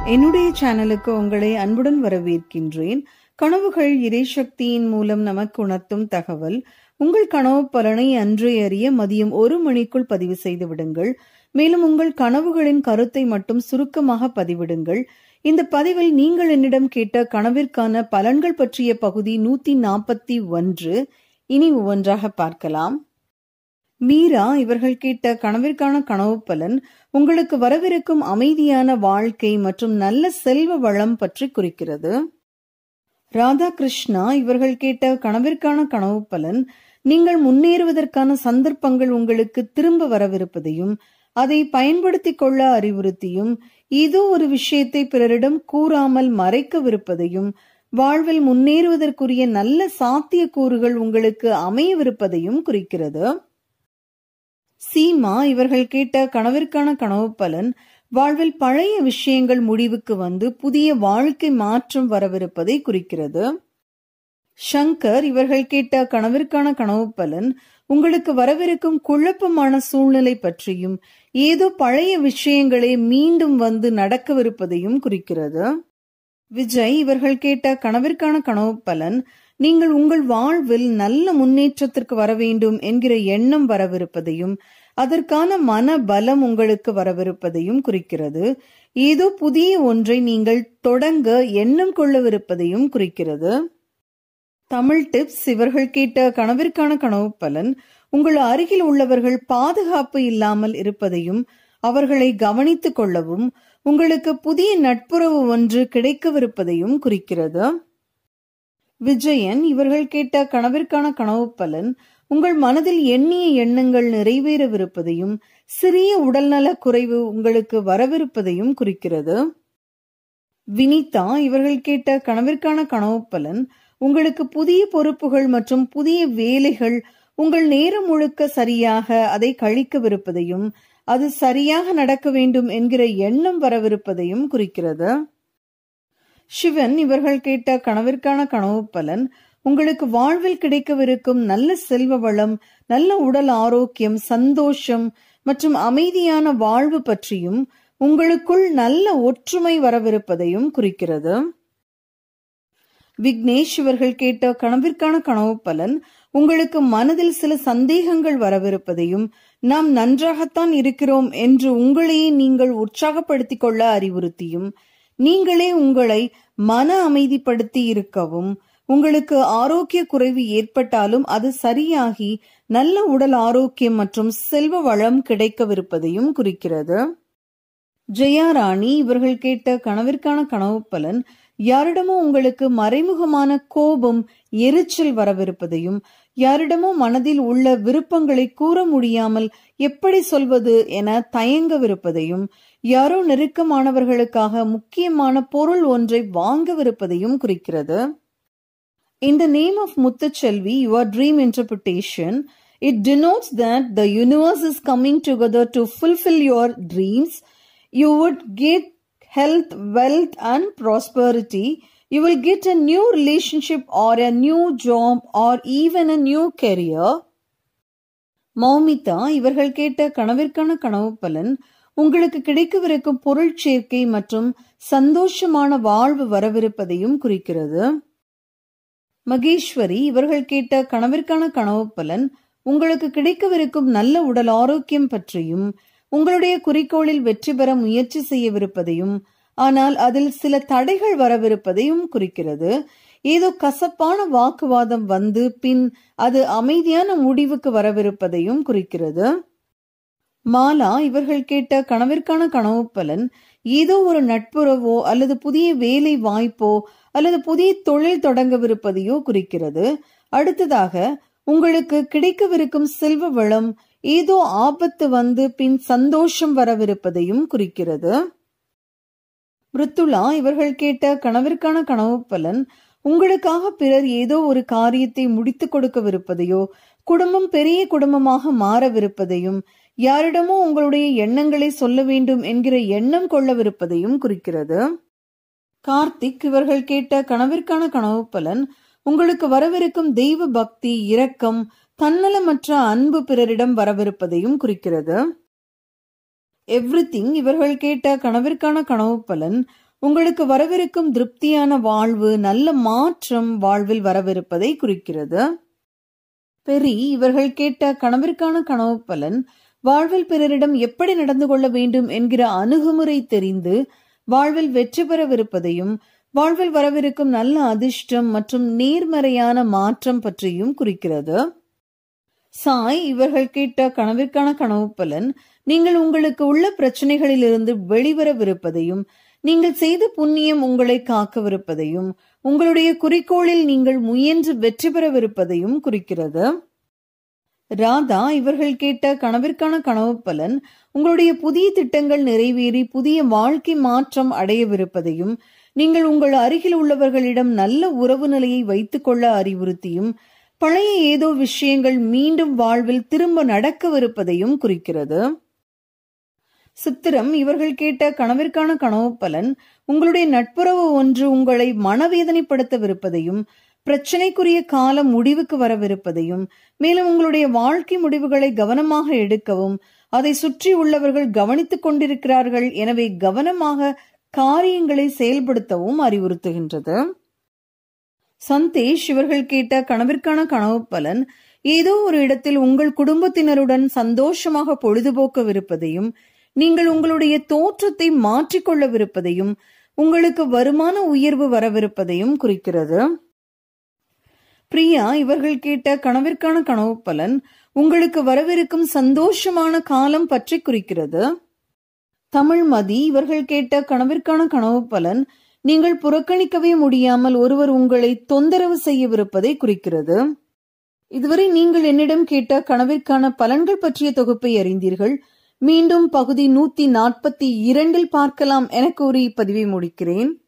என்னுடைய சேனலுக்கு உங்களை அன்புடன் வரவேற்கின்றேன் கனவுகள் இறைசக்தியின் மூலம் நமக்கு உணர்த்தும் தகவல் உங்கள் கனவு பலனை அன்றே அறிய மதியம் ஒரு மணிக்குள் பதிவு செய்து விடுங்கள் மேலும் உங்கள் கனவுகளின் கருத்தை மட்டும் சுருக்கமாக பதிவிடுங்கள் இந்த பதிவில் நீங்கள் என்னிடம் கேட்ட கனவிற்கான பலன்கள் பற்றிய பகுதி நூத்தி நாற்பத்தி ஒன்று இனி ஒவ்வொன்றாக பார்க்கலாம் மீரா இவர்கள் கேட்ட கனவிற்கான கனவு பலன் உங்களுக்கு வரவிருக்கும் அமைதியான வாழ்க்கை மற்றும் நல்ல செல்வ வளம் பற்றி குறிக்கிறது ராதாகிருஷ்ணா இவர்கள் கேட்ட கனவிற்கான கனவு பலன் நீங்கள் முன்னேறுவதற்கான சந்தர்ப்பங்கள் உங்களுக்கு திரும்ப வரவிருப்பதையும் அதை பயன்படுத்திக் கொள்ள அறிவுறுத்தியும் ஏதோ ஒரு விஷயத்தை பிறரிடம் கூறாமல் மறைக்கவிருப்பதையும் வாழ்வில் முன்னேறுவதற்குரிய நல்ல சாத்தியக்கூறுகள் உங்களுக்கு அமையவிருப்பதையும் குறிக்கிறது சீமா இவர்கள் கேட்ட கனவிற்கான கனவு பலன் வாழ்வில் பழைய விஷயங்கள் முடிவுக்கு வந்து புதிய வாழ்க்கை மாற்றம் வரவிருப்பதை குறிக்கிறது ஷங்கர் இவர்கள் கேட்ட கனவிற்கான கனவு பலன் உங்களுக்கு வரவிருக்கும் குழப்பமான சூழ்நிலை பற்றியும் ஏதோ பழைய விஷயங்களே மீண்டும் வந்து நடக்கவிருப்பதையும் குறிக்கிறது விஜய் இவர்கள் கேட்ட கனவிற்கான கனவு பலன் நீங்கள் உங்கள் வாழ்வில் நல்ல முன்னேற்றத்திற்கு வர வேண்டும் என்கிற எண்ணம் வரவிருப்பதையும் அதற்கான மன பலம் உங்களுக்கு வரவிருப்பதையும் குறிக்கிறது ஏதோ புதிய ஒன்றை நீங்கள் தொடங்க எண்ணம் கொள்ளவிருப்பதையும் குறிக்கிறது தமிழ் டிப்ஸ் இவர்கள் கேட்ட கனவிற்கான கனவு பலன் உங்கள் அருகில் உள்ளவர்கள் பாதுகாப்பு இல்லாமல் இருப்பதையும் அவர்களை கவனித்துக் கொள்ளவும் உங்களுக்கு புதிய நட்புறவு ஒன்று கிடைக்கவிருப்பதையும் குறிக்கிறது விஜயன் இவர்கள் கேட்ட கனவிற்கான கனவு பலன் உங்கள் மனதில் எண்ணிய எண்ணங்கள் நிறைவேறவிருப்பதையும் சிறிய உடல்நல குறைவு உங்களுக்கு வரவிருப்பதையும் குறிக்கிறது வினிதா இவர்கள் கேட்ட கனவிற்கான கனவு பலன் உங்களுக்கு புதிய பொறுப்புகள் மற்றும் புதிய வேலைகள் உங்கள் நேரம் முழுக்க சரியாக அதை கழிக்கவிருப்பதையும் அது சரியாக நடக்க வேண்டும் என்கிற எண்ணம் வரவிருப்பதையும் குறிக்கிறது சிவன் இவர்கள் கேட்ட கனவிற்கான கனவு பலன் உங்களுக்கு வாழ்வில் கிடைக்கவிருக்கும் நல்ல செல்வ வளம் நல்ல உடல் ஆரோக்கியம் சந்தோஷம் மற்றும் அமைதியான வாழ்வு பற்றியும் உங்களுக்குள் நல்ல ஒற்றுமை வரவிருப்பதையும் குறிக்கிறது விக்னேஷ் இவர்கள் கேட்ட கனவிற்கான கனவு பலன் உங்களுக்கு மனதில் சில சந்தேகங்கள் வரவிருப்பதையும் நாம் நன்றாகத்தான் இருக்கிறோம் என்று உங்களையே நீங்கள் உற்சாகப்படுத்திக் கொள்ள அறிவுறுத்தியும் நீங்களே உங்களை மன அமைதிப்படுத்தி இருக்கவும் உங்களுக்கு ஆரோக்கிய குறைவு ஏற்பட்டாலும் அது சரியாகி நல்ல உடல் ஆரோக்கியம் மற்றும் செல்வ வளம் கிடைக்கவிருப்பதையும் குறிக்கிறது ஜெயா ராணி இவர்கள் கேட்ட கனவிற்கான கனவு பலன் யாரிடமோ உங்களுக்கு மறைமுகமான கோபம் எரிச்சல் வரவிருப்பதையும் யாரிடமோ மனதில் உள்ள விருப்பங்களை கூற முடியாமல் எப்படி சொல்வது என தயங்கவிருப்பதையும் யாரோ நெருக்கமானவர்களுக்காக முக்கியமான பொருள் ஒன்றை வாங்கவிருப்பதையும் குறிக்கிறது In the name of Muttachelvi, your dream interpretation, it denotes that the universe is coming together to fulfill your dreams. You would get health, wealth, and prosperity. You will get a new relationship or a new job or even a new career. மௌமிதா இவர்கள் கேட்ட கனவிற்கான கனவு பலன் உங்களுக்கு கிடைக்கவிருக்கும் பொருள் சேர்க்கை மற்றும் சந்தோஷமான வாழ்வு வரவிருப்பதையும் குறிக்கிறது மகேஸ்வரி இவர்கள் கேட்ட கனவிற்கான கனவு பலன் உங்களுக்கு கிடைக்கவிருக்கும் நல்ல உடல் ஆரோக்கியம் பற்றியும் உங்களுடைய குறிக்கோளில் வெற்றி பெற முயற்சி செய்யவிருப்பதையும் ஆனால் அதில் சில தடைகள் வரவிருப்பதையும் குறிக்கிறது ஏதோ கசப்பான வாக்குவாதம் வந்து பின் அது அமைதியான முடிவுக்கு வரவிருப்பதையும் குறிக்கிறது மாலா இவர்கள் கேட்ட கனவிற்கான கனவு பலன் ஏதோ ஒரு நட்புறவோ அல்லது புதிய வேலை வாய்ப்போ அல்லது புதிய தொழில் தொடங்கவிருப்பதையோ குறிக்கிறது அடுத்ததாக உங்களுக்கு கிடைக்கவிருக்கும் செல்வ வளம் ஏதோ ஆபத்து வந்து பின் சந்தோஷம் வரவிருப்பதையும் குறிக்கிறது மிருத்துளா இவர்கள் கேட்ட கனவிற்கான கனவு பலன் உங்களுக்காக பிறர் ஏதோ ஒரு காரியத்தை முடித்துக் கொடுக்கவிருப்பதையோ குடும்பம் பெரிய குடும்பமாக மாறவிருப்பதையும் யாரிடமோ உங்களுடைய எண்ணங்களை சொல்ல வேண்டும் என்கிற எண்ணம் கொள்ளவிருப்பதையும் குறிக்கிறது கார்த்திக் இவர்கள் கேட்ட கனவிற்கான கனவு பலன் உங்களுக்கு வரவிருக்கும் தெய்வ பக்தி இரக்கம் தன்னலமற்ற அன்பு பிறரிடம் வரவிருப்பதையும் குறிக்கிறது எவ்ரிதிங் இவர்கள் கேட்ட கனவிற்கான கனவு பலன் உங்களுக்கு வரவிருக்கும் திருப்தியான வாழ்வு நல்ல மாற்றம் வாழ்வில் வரவிருப்பதை குறிக்கிறது பெரி இவர்கள் கேட்ட கனவிற்கான கனவு பலன் வாழ்வில் பிறரிடம் எப்படி நடந்து கொள்ள வேண்டும் என்கிற அணுகுமுறை தெரிந்து வாழ்வில் வெற்றி பெறவிருப்பதையும் வாழ்வில் வரவிருக்கும் நல்ல அதிர்ஷ்டம் மற்றும் நேர்மறையான மாற்றம் பற்றியும் குறிக்கிறது சாய் இவர்கள் கேட்ட கனவிற்கான கனவு பலன் நீங்கள் உங்களுக்கு உள்ள பிரச்சனைகளிலிருந்து வெளிவரவிருப்பதையும் நீங்கள் செய்த புண்ணியம் உங்களை காக்கவிருப்பதையும் உங்களுடைய குறிக்கோளில் நீங்கள் முயன்று வெற்றி பெறவிருப்பதையும் குறிக்கிறது ராதா இவர்கள் கேட்ட கனவிற்கான கனவு பலன் உங்களுடைய புதிய திட்டங்கள் நிறைவேறி புதிய வாழ்க்கை மாற்றம் அடையவிருப்பதையும் நீங்கள் உங்கள் அருகில் உள்ளவர்களிடம் நல்ல உறவு நிலையை வைத்துக் கொள்ள அறிவுறுத்தியும் பழைய ஏதோ விஷயங்கள் மீண்டும் வாழ்வில் திரும்ப நடக்கவிருப்பதையும் குறிக்கிறது சித்திரம் இவர்கள் கேட்ட கனவிற்கான கனவு பலன் உங்களுடைய நட்புறவு ஒன்று உங்களை மனவேதனைப்படுத்தவிருப்பதையும் பிரச்சனைக்குரிய காலம் முடிவுக்கு வரவிருப்பதையும் மேலும் உங்களுடைய வாழ்க்கை முடிவுகளை கவனமாக எடுக்கவும் அதை சுற்றி உள்ளவர்கள் கவனித்துக் கொண்டிருக்கிறார்கள் எனவே கவனமாக காரியங்களை செயல்படுத்தவும் அறிவுறுத்துகின்றது சந்தேஷ் இவர்கள் கேட்ட கனவிற்கான கனவு பலன் ஏதோ ஒரு இடத்தில் உங்கள் குடும்பத்தினருடன் சந்தோஷமாக பொழுதுபோக்கவிருப்பதையும் நீங்கள் உங்களுடைய தோற்றத்தை மாற்றிக்கொள்ளவிருப்பதையும் உங்களுக்கு வருமான உயர்வு வரவிருப்பதையும் குறிக்கிறது பிரியா இவர்கள் கேட்ட கனவிற்கான கனவு பலன் உங்களுக்கு வரவிருக்கும் சந்தோஷமான காலம் பற்றி குறிக்கிறது தமிழ்மதி இவர்கள் கேட்ட கனவிற்கான கனவு பலன் நீங்கள் புறக்கணிக்கவே முடியாமல் ஒருவர் உங்களை தொந்தரவு செய்யவிருப்பதை குறிக்கிறது இதுவரை நீங்கள் என்னிடம் கேட்ட கனவிற்கான பலன்கள் பற்றிய தொகுப்பை அறிந்தீர்கள் மீண்டும் பகுதி நூத்தி நாற்பத்தி இரண்டில் பார்க்கலாம் என கூறி இப்பதிவை முடிக்கிறேன்